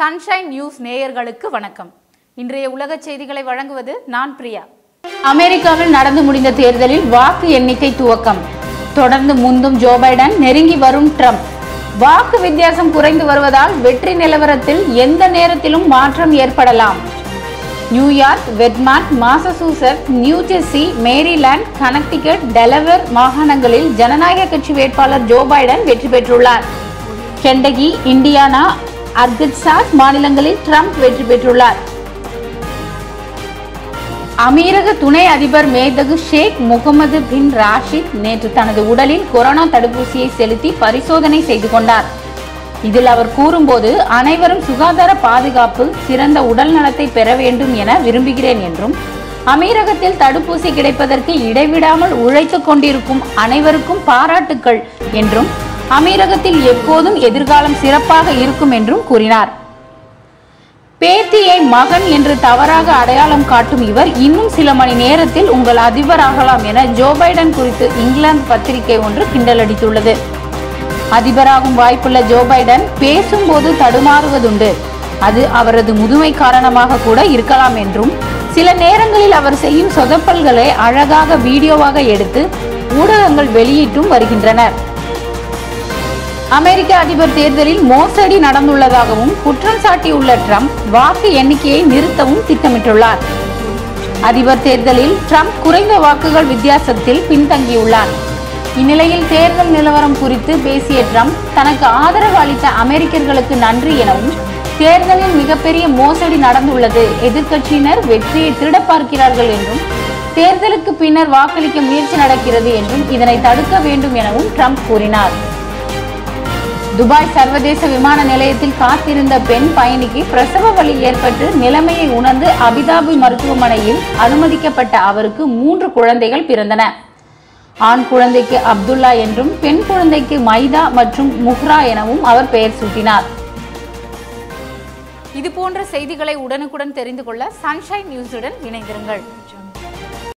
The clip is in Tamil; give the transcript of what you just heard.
சன்ஷைன் நியூஸ் நேயர்களுக்கு வணக்கம் இன்றைய உலக செய்திகளை வழங்குவது நான் பிரியா அமெரிக்காவில் நடந்து முடிந்த தேர்தலில் வாக்கு எண்ணிக்கை துவக்கம் தொடர்ந்து முந்தும் ஜோ பைடன் நெருங்கி வரும் ட்ரம்ப் வாக்கு வித்தியாசம் குறைந்து வருவதால் வெற்றி நிலவரத்தில் எந்த நேரத்திலும் மாற்றம் ஏற்படலாம் New York Vermont Massachusetts New Jersey Maryland Connecticut Delaware மாகாணங்களில் ஜனநாயக கட்சி வேட்பாளர் ஜோ பைடன் வெற்றி பெற்றுள்ளார் கெண்டகி இண்டியானா அர்கட்சாஸ் மாநிலங்களில் ட்ரம்ப் வெற்றி பெற்றுள்ளார் அமீரக துணை அதிபர் மேதகு ஷேக் முகமது பின் ராஷித் நேற்று தனது உடலில் கொரோனா தடுப்பூசியை செலுத்தி பரிசோதனை செய்து கொண்டார் இதில் அவர் கூறும்போது அனைவரும் சுகாதார பாதுகாப்பு சிறந்த உடல் நலத்தை பெற வேண்டும் என விரும்புகிறேன் என்றும் அமீரகத்தில் தடுப்பூசி கிடைப்பதற்கு இடைவிடாமல் உழைத்துக் கொண்டிருக்கும் அனைவருக்கும் பாராட்டுக்கள் என்றும் அமீரகத்தில் எப்போதும் எதிர்காலம் சிறப்பாக இருக்கும் என்றும் கூறினார் பேத்தியை மகன் என்று தவறாக அடையாளம் காட்டும் இவர் இன்னும் சில மணி நேரத்தில் உங்கள் அதிபராகலாம் என ஜோ பைடன் குறித்து இங்கிலாந்து பத்திரிகை ஒன்று கிண்டலடித்துள்ளது அதிபராகும் வாய்ப்புள்ள ஜோ பைடன் பேசும்போது தடுமாறுவதுண்டு அது அவரது முதுமை காரணமாக கூட இருக்கலாம் என்றும் சில நேரங்களில் அவர் செய்யும் சொதப்பல்களை அழகாக வீடியோவாக எடுத்து ஊடகங்கள் வெளியிட்டும் வருகின்றனர் அமெரிக்க அதிபர் தேர்தலில் மோசடி நடந்துள்ளதாகவும் குற்றம் சாட்டியுள்ள ட்ரம்ப் வாக்கு எண்ணிக்கையை நிறுத்தவும் திட்டமிட்டுள்ளார் அதிபர் தேர்தலில் ட்ரம்ப் குறைந்த வாக்குகள் வித்தியாசத்தில் பின்தங்கியுள்ளார் இந்நிலையில் தேர்தல் நிலவரம் குறித்து பேசிய ட்ரம்ப் தனக்கு ஆதரவு அளித்த அமெரிக்கர்களுக்கு நன்றி எனவும் தேர்தலில் மிகப்பெரிய மோசடி நடந்துள்ளது எதிர்க்கட்சியினர் வெற்றியை திருட பார்க்கிறார்கள் என்றும் தேர்தலுக்கு பின்னர் வாக்களிக்க முயற்சி நடக்கிறது என்றும் இதனை தடுக்க வேண்டும் எனவும் ட்ரம்ப் கூறினார் துபாய் சர்வதேச விமான நிலையத்தில் காத்திருந்த பெண் பயணிக்கு பிரசவ வலி ஏற்பட்டு நிலைமையை உணர்ந்து அபிதாபி மருத்துவமனையில் அனுமதிக்கப்பட்ட அவருக்கு மூன்று குழந்தைகள் பிறந்தன ஆண் குழந்தைக்கு அப்துல்லா என்றும் பெண் குழந்தைக்கு மைதா மற்றும் முஹ்ரா எனவும் அவர் பெயர் சூட்டினார் இது போன்ற செய்திகளை உடனுக்குடன் தெரிந்து கொள்ள சன்ஷைன் நியூஸுடன் இணைந்திருங்கள்